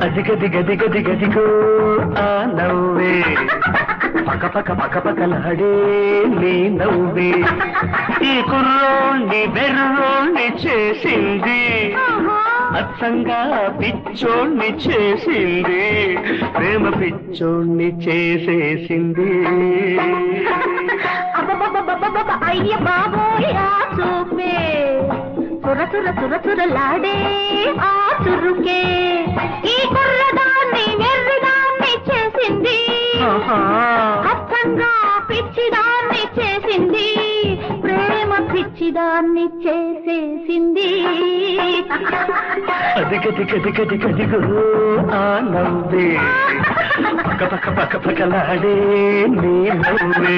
అదిగ దిగ దిగ దిగ దిగో ఆ నవ్వే పక పక పక పకలాడే నీ నవ్వే ఈ కుర్రోణ్ణి బెర్రోణ్ణి చేసింది అచ్చంగా పిచ్చోణ్ణి చేసింది ప్రేమ పిచ్చోణ్ణి చేసేసింది అబ్బబ్బబ్బబ్బబ్బబ్బ, అయ్య బాబోయ్ ఆ చూపే తుర తుర తుర తురలాడే ఆ చురుకే ఈ కుర్రదాన్ని వెర్రిదాన్ని చేసింది ఆహా. అచ్చంగా పిచ్చిదాన్ని చేసింది ప్రేమ పిచ్చిదాన్ని చేసేసింది అదిగ దిగ దిగ దిగ దిగో ఆ నవ్వే పక పక పక పకలాడే నీ నవ్వే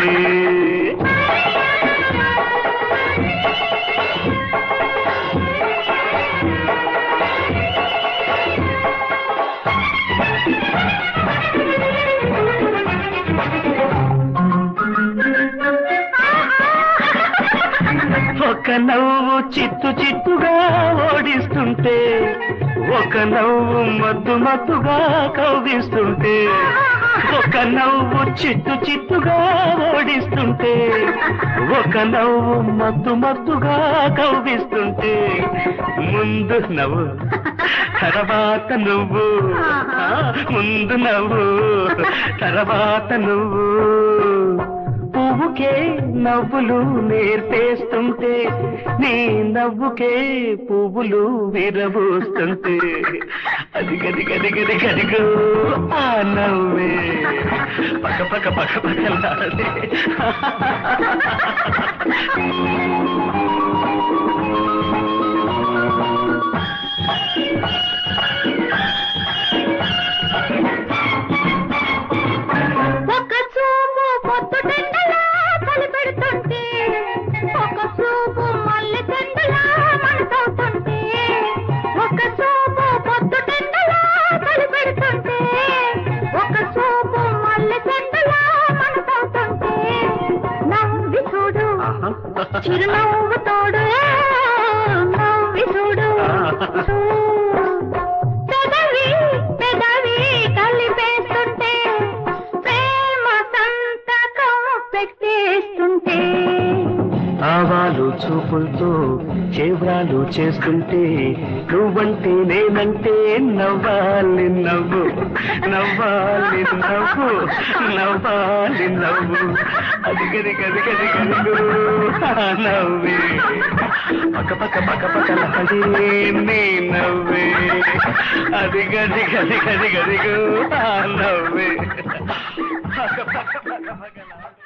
ఒక నవ్వు చిత్తు చిత్తుగా ఓడిస్తుంటే ఒక నవ్వు మద్దు మత్తుగా కవ్విస్తుంటే ఒక నవ్వు చిత్తు చిత్తుగా ఓడిస్తుంటే ఒక నవ్వు మత్తు మత్తుగా కవ్విస్తుంటే ముందు నవ్వు తర్వాత నువ్వు ఆ, ముందు నవ్వు తర్వాత నువ్వు పువ్వుకే నవ్వులు నేర్పేస్తుంటే నీ నవ్వుకే పువ్వులు విరబూస్తుంటే అది గది గది గది గదిగో ఆ నవ్వే పక్క పక్క పక్క పక్కలాడే ఒక చూపు పొద్దు టెండలా కలిపెడుతుంటే ఒక చూపు మల్లె టెండలా మనతవుతుంటే ఒక చూపు పొద్దు టెండలా కలిపెడుతుంటే ఒక చూపు మల్లె టెండలా మనతవుతుంటే నవ్వి చూడు చిరునవ్వు తోడు నవ్వి చూడు పెదవి పెదవి కలిపేస్తుంటే ప్రేమ సంతకం పెట్టేస్తుంటే ఆవాలు చూపులతో చేవ్రాలు చేస్తుంటే నువ్వంటే నేనంటే నవ్వాలి నవ్వు నవ్వాలి నవ్వు నవ్వాలి నవ్వు అది గది గది గది గదిగు నవ్వే పక్క పక్క పక్క పక్కలాడే నీ నవ్వే అది గది గది గది గదిగు నవ్వే పక్క పక్క పక్క పక్కలాడే